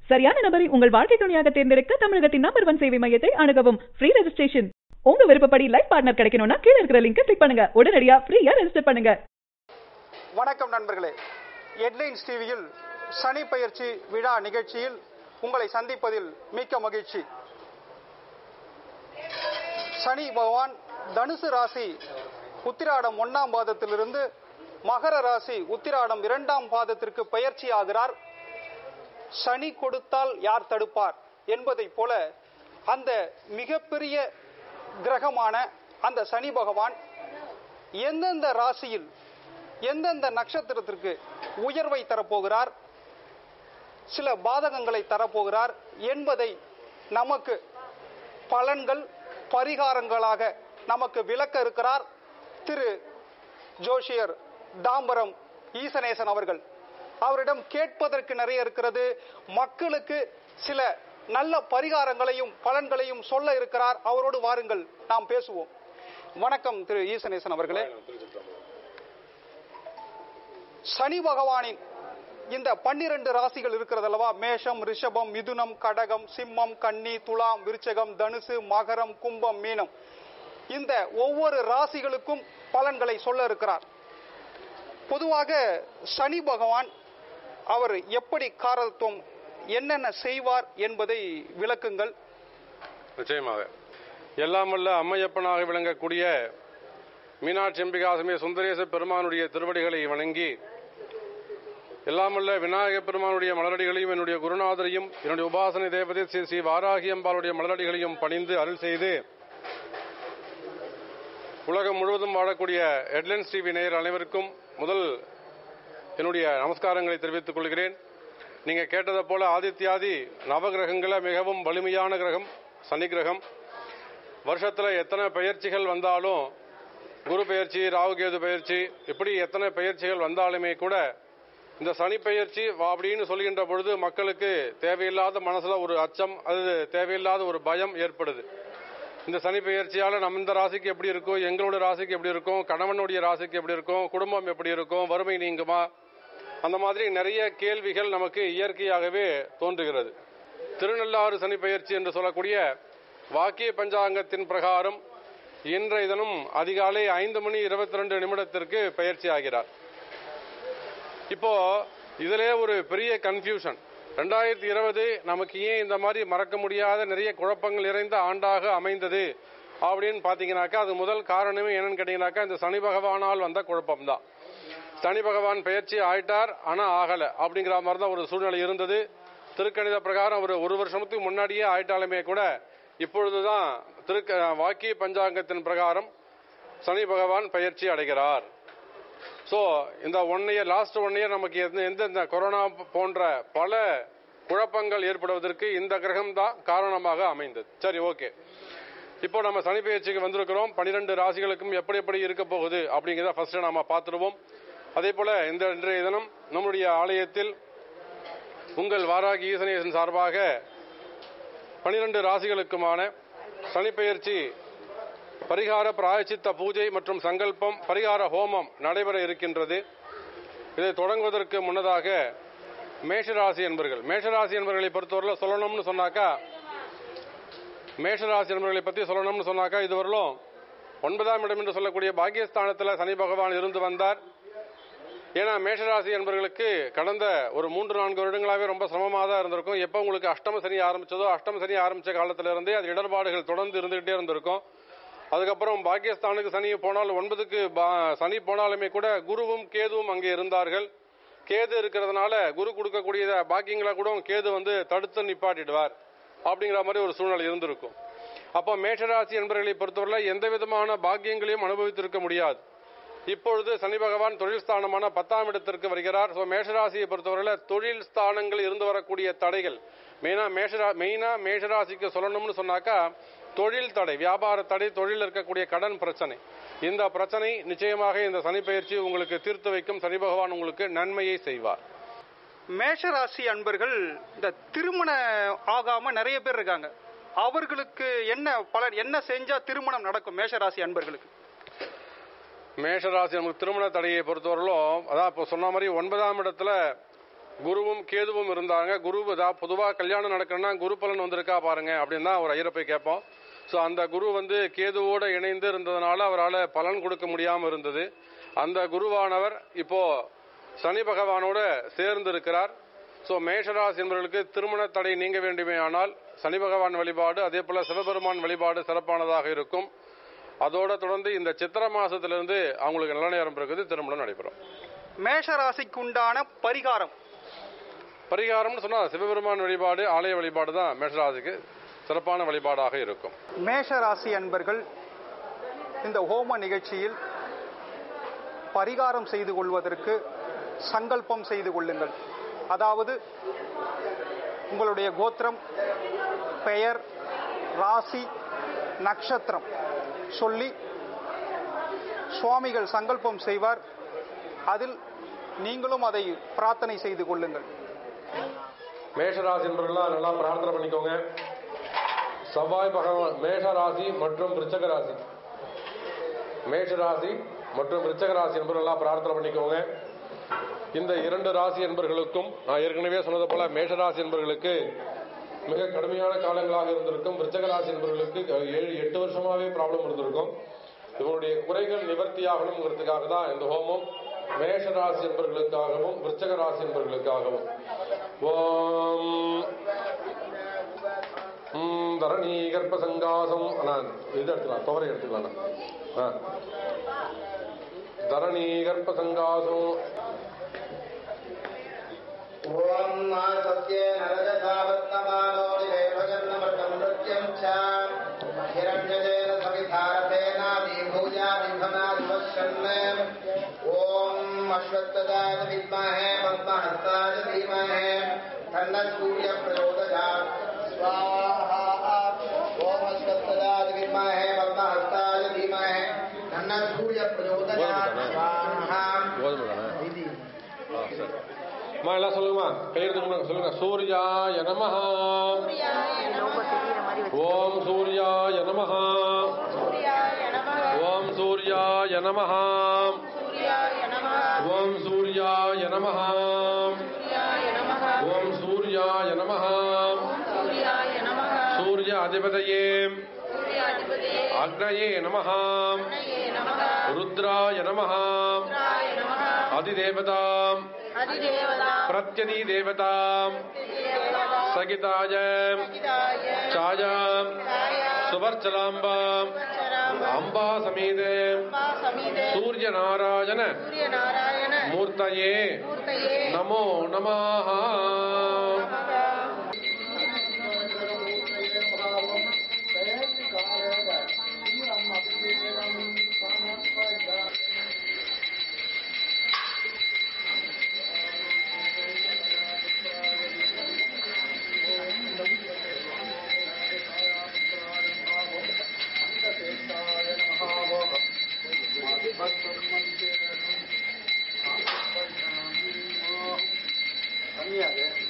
சரியான நபரை உங்கள் வாழ்க்கை துணையாக தேர்ந்தெடுக்க தமிழகத்தின் நம்பர் ஒன் சேவை மையத்தை அணுகவும் ஃப்ரீ ரெஜிஸ்ட்ரேஷன் உங்க விருப்பப்படி லைஃப் பார்ட்னர் கிடைக்கணும்னா கீழ இருக்கிற லிங்கை கிளிக் பண்ணுங்க உடனடியா ஃப்ரீயா ரெஜிஸ்டர் பண்ணுங்க வணக்கம் நண்பர்களே ஹெட்லைன்ஸ் டிவியில் சனி பயிற்சி விழா நிகழ்ச்சியில் உங்களை சந்திப்பதில் மிக்க மகிழ்ச்சி சனி பகவான் தனுசு ராசி உத்திராடம் ஒன்னாம் பாதத்திலிருந்து மகர ராசி உத்திராடம் இரண்டாம் பாதத்திற்கு பயிற்சி ஆகிறார் சனி கொடுத்தால் யார் தடுப்பார் என்பதைப் போல அந்த மிகப்பெரிய கிரகமான அந்த சனி பகவான் எந்தெந்த ராசியில் எந்தெந்த நட்சத்திரத்திற்கு உயர்வை தரப்போகிறார் சில பாதகங்களை தரப்போகிறார் என்பதை நமக்கு பலன்கள் பரிகாரங்களாக நமக்கு விளக்க இருக்கிறார் திரு ஜோஷியர் தாம்பரம் ஈசனேசன் அவர்கள் அவரிடம் கேட்பதற்கு நிறைய இருக்கிறது மக்களுக்கு சில நல்ல பரிகாரங்களையும் பலன்களையும் சொல்ல இருக்கிறார் அவரோடு வாருங்கள் நாம் பேசுவோம் வணக்கம் திரு ஈசனேசன் அவர்களே சனி பகவானின் இந்த பன்னிரண்டு ராசிகள் இருக்கிறது அல்லவா மேஷம் ரிஷபம் மிதுனம் கடகம் சிம்மம் கன்னி துலாம் விருச்சகம் தனுசு மகரம் கும்பம் மீனம் இந்த ஒவ்வொரு ராசிகளுக்கும் பலன்களை சொல்ல இருக்கிறார் பொதுவாக சனி பகவான் அவர் எப்படி காரத்துவம் என்னென்ன செய்வார் என்பதை விளக்குங்கள் நிச்சயமாக எல்லாம் வல்ல அம்மையப்பனாக விளங்கக்கூடிய மீனாட்சி அம்பிகாசமே சுந்தரேச பெருமானுடைய திருவடிகளை வணங்கி எல்லாமல்ல விநாயக பெருமானுடைய மலரடிகளையும் என்னுடைய குருநாதரையும் என்னுடைய உபாசனை தேவதை ஸ்ரீ ஸ்ரீ வாராகி அம்பாளுடைய மலரடிகளையும் பணிந்து அருள் செய்து உலகம் முழுவதும் வாழக்கூடிய ஹெட்லைன்ஸ் டிவி நேயர் அனைவருக்கும் முதல் என்னுடைய நமஸ்காரங்களை தெரிவித்துக் கொள்கிறேன் நீங்க கேட்டதை போல ஆதித்யாதி நவகிரகங்கள மிகவும் வலிமையான கிரகம் சனி கிரகம் வருஷத்துல எத்தனை பயிற்சிகள் வந்தாலும் குரு பயிற்சி ராகுகேது பயிற்சி இப்படி எத்தனை பயிற்சிகள் வந்தாலுமே கூட இந்த சனி பயிற்சி வா அப்படின்னு சொல்கின்ற பொழுது மக்களுக்கு தேவையில்லாத மனசுல ஒரு அச்சம் அது தேவையில்லாத ஒரு பயம் ஏற்படுது இந்த சனி பயிற்சியால நம்ம இந்த ராசிக்கு எப்படி இருக்கும் எங்களோட ராசிக்கு எப்படி இருக்கும் கணவனுடைய ராசிக்கு எப்படி இருக்கும் குடும்பம் எப்படி இருக்கும் வறுமை நீங்குமா அந்த மாதிரி நிறைய கேள்விகள் நமக்கு இயற்கையாகவே தோன்றுகிறது திருநள்ளாறு சனி பயிற்சி என்று சொல்லக்கூடிய வாக்கிய பஞ்சாங்கத்தின் பிரகாரம் இன்றைய தினம் அதிகாலை ஐந்து மணி இருபத்தி ரெண்டு நிமிடத்திற்கு பயிற்சி ஆகிறார் இப்போ இதிலே ஒரு பெரிய கன்ஃபியூஷன் ரெண்டாயிரத்தி இருபது நமக்கு ஏன் இந்த மாதிரி மறக்க முடியாத நிறைய குழப்பங்கள் நிறைந்த ஆண்டாக அமைந்தது அப்படின்னு பாத்தீங்கன்னாக்கா அது முதல் காரணமே என்னன்னு கேட்டீங்கன்னாக்கா இந்த சனி பகவானால் வந்த குழப்பம்தான் சனி பகவான் பயிற்சி ஆயிட்டார் ஆனா ஆகல அப்படிங்கிற மாதிரி தான் ஒரு சூழ்நிலை இருந்தது திருக்கணித பிரகாரம் ஒரு ஒரு வருஷத்துக்கு முன்னாடியே ஆயிட்டாலுமே கூட இப்பொழுதுதான் திருக்க வாக்கிய பஞ்சாங்கத்தின் பிரகாரம் சனி பகவான் பயிற்சி அடைகிறார் ஸோ இந்த one year last one year நமக்கு எந்த எந்தெந்த கொரோனா போன்ற பல குழப்பங்கள் ஏற்படுவதற்கு இந்த கிரகம் தான் காரணமாக அமைந்தது சரி ஓகே இப்போ நம்ம சனி பயிற்சிக்கு வந்திருக்கிறோம் பனிரெண்டு ராசிகளுக்கும் எப்படி எப்படி இருக்க போகுது அப்படிங்கிறத ஃபர்ஸ்ட் நாம பார்த்துருவோம் அதே போல இந்த இன்றைய தினம் நம்முடைய ஆலயத்தில் உங்கள் வாராகி ஈசனேசன் சார்பாக பனிரெண்டு ராசிகளுக்குமான சனிப்பெயர்ச்சி பரிகார பிராயச்சித்த பூஜை மற்றும் சங்கல்பம் பரிகார ஹோமம் நடைபெற இருக்கின்றது இதை தொடங்குவதற்கு முன்னதாக மேஷராசி என்பர்கள் மேஷராசி என்பர்களை பொறுத்தவரையில் சொல்லணும்னு சொன்னாக்கா மேஷராசி என்பர்களை பற்றி சொல்லணும்னு சொன்னாக்கா இதுவரையிலும் ஒன்பதாம் இடம் என்று சொல்லக்கூடிய பாக்கியஸ்தானத்தில் சனி பகவான் இருந்து வந்தார் ஏன்னா மேஷராசி என்பவர்களுக்கு கடந்த ஒரு மூன்று நான்கு வருடங்களாகவே ரொம்ப சிரமமாக தான் இருந்திருக்கும் எப்போ உங்களுக்கு அஷ்டம சனி ஆரம்பிச்சதோ அஷ்டம சனி ஆரம்பிச்ச காலத்துல இருந்தே அது இடர்பாடுகள் தொடர்ந்து இருந்துகிட்டே இருந்திருக்கும் அதுக்கப்புறம் பாக்கியஸ்தானுக்கு சனி போனால் ஒன்பதுக்கு பா- சனி போனாலுமே கூட குருவும் கேதுவும் அங்கே இருந்தார்கள் கேது இருக்கிறதுனால குரு கொடுக்கக்கூடிய பாக்கியங்களை கூட கேது வந்து தடுத்து நிப்பாட்டிடுவார் அப்படிங்கிற மாதிரி ஒரு சூழ்நிலை இருந்திருக்கும் அப்போ மேஷராசி என்பவர்களை பொறுத்தவரை எந்த விதமான பாக்கியங்களையும் அனுபவித்திருக்க முடியாது இப்பொழுது சனி பகவான் தொழில் ஸ்தானமான பத்தாம் இடத்திற்கு வருகிறார் ஸோ மேஷராசியை பொறுத்தவரையில் தொழில் ஸ்தானங்கள் இருந்து வரக்கூடிய தடைகள் மெயினா மேஷரா மெயினா மேஷராசிக்கு சொல்லணும்னு சொன்னாக்கா தொழில் தடை வியாபார தடை தொழில் இருக்கக்கூடிய கடன் பிரச்சனை இந்த பிரச்சனை நிச்சயமாக இந்த சனி பயிற்சி உங்களுக்கு தீர்த்து வைக்கும் சனி பகவான் உங்களுக்கு நன்மையை செய்வார் மேஷராசி அன்பர்கள் இந்த திருமண ஆகாம நிறைய பேர் இருக்காங்க அவர்களுக்கு என்ன பலன் என்ன செஞ்சா திருமணம் நடக்கும் மேஷராசி அன்பர்களுக்கு மேஷராசி நமக்கு திருமண தடையை பொறுத்தவரையிலும் அதான் இப்போ சொன்ன மாதிரி ஒன்பதாம் இடத்துல குருவும் கேதுவும் இருந்தாங்க குரு பொதுவாக கல்யாணம் நடக்கணும்னா குரு பலன் வந்திருக்கா பாருங்க அப்படின்னு தான் ஒரு ஐயரை போய் கேட்போம் ஸோ அந்த குரு வந்து கேதுவோட இணைந்து இருந்ததுனால அவரால் பலன் கொடுக்க முடியாமல் இருந்தது அந்த குருவானவர் இப்போ சனி பகவானோட சேர்ந்து இருக்கிறார் ஸோ மேஷராசி என்பவர்களுக்கு திருமண தடை நீங்க வேண்டுமே ஆனால் சனி பகவான் வழிபாடு அதே போல சிவபெருமான் வழிபாடு சிறப்பானதாக இருக்கும் அதோட தொடர்ந்து இந்த சித்திர மாசத்திலிருந்து அவங்களுக்கு நல்ல நேரம் இருக்குது திருமணம் நடைபெறும் மேஷ ராசிக்கு உண்டான பரிகாரம் பரிகாரம்னு சொன்னா சிவபெருமான் வழிபாடு ஆலய வழிபாடு தான் மேஷராசிக்கு சிறப்பான வழிபாடாக இருக்கும் மேஷ ராசி அன்பர்கள் இந்த ஹோம நிகழ்ச்சியில் பரிகாரம் செய்து கொள்வதற்கு சங்கல்பம் செய்து கொள்ளுங்கள் அதாவது உங்களுடைய கோத்திரம் பெயர் ராசி நட்சத்திரம் சொல்லி சுவாமிகள் சங்கல்பம் செய்வார் அதில் நீங்களும் அதை பிரார்த்தனை செய்து கொள்ளுங்கள் மேஷராசி என்பவர்கள்லாம் நல்லா பிரார்த்தனை பண்ணிக்கோங்க செவ்வாய் பகவான் மேஷராசி மற்றும் விருச்சக ராசி மேஷராசி மற்றும் விருச்சக ராசி என்பவர்கள்லாம் பிரார்த்தனை பண்ணிக்கோங்க இந்த இரண்டு ராசி என்பர்களுக்கும் நான் ஏற்கனவே சொன்னது போல மேஷராசி என்பவர்களுக்கு மிக கடுமையான காலங்களாக இருந்திருக்கும் விருச்சக ராசி என்பவர்களுக்கு ஏழு எட்டு வருஷமாவே ப்ராப்ளம் இருந்திருக்கும் இவங்களுடைய குறைகள் நிவர்த்தியாகணுங்கிறதுக்காக தான் இந்த ஹோமம் மேஷ ராசி என்பவர்களுக்காகவும் விருச்சக ராசி என்பவர்களுக்காகவும் ஓம் ம், தரணி கர்ப்ப சங்காசம் நான் இது எடுத்துக்கலாம் துவரை எடுத்துக்கலாம் ஆ. தரணி கர்ப்ப சங்காசம் ॐ नासत्ये नरजसावत्तमानो निवेभजन्नमट्टं नृत्यं च हिरण्यजेन सविधारथेनादिभूयादिभनादिवशन् ॐ अश्वत्थदाय विद्महे पद्महस्ताय धीमहि तन्नः सूर्यप्रचोदयात् स्वाहा ॐ अश्वत्थदाय विद्महे पद्महस्ताय धीमहि तन्नः सूर्यप्रचोदयात् स्वाहा கோதுமை தானே ஆ, சரி. அம்மா எல்லாம் சொல்லுங்கம்மா கையெழுத்து சொல்லுங்க சூர்யாய நமஹ ஓம் சூர்யாய நமஹ ஓம் சூர்யாய நமஹ ஓம் சூர்யாய நமஹ ஓம் சூர்யாய நமஹ சூர்ய அதிபதயே அக்னயே நமஹ ருத்ராய நமஹ அதிதேவதாம் பிரத்யதி தேவதாம் சகிதாய சாயாம் சுவர்ச்சலாம்பாம் அம்பா சமீதே சூரிய நாராயண மூர்த்தயே நமோ நமாக கம்மியாது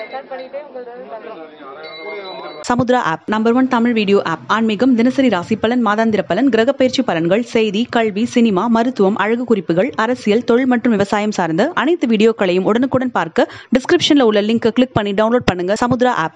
ரெக்கார்ட் பண்ணிட்டு உங்களோட பண்றோம் Samudra app number one Tamil video app ஆன்மீகம் தினசரி ராசி பலன் மாதாந்திர பலன் கிரக பயிற்சி பலன்கள் செய்தி கல்வி சினிமா மருத்துவம் அழகு குறிப்புகள் அரசியல் தொழில் மற்றும் விவசாயம் சார்ந்த அனைத்து வீடியோக்களையும் உடனுக்குடன் பார்க்க டிஸ்கிரிப்ஷன்ல உள்ள லிங்கை கிளிக் பண்ணி டவுன்லோட் பண்ணுங்க சமுத்ரா ஆப்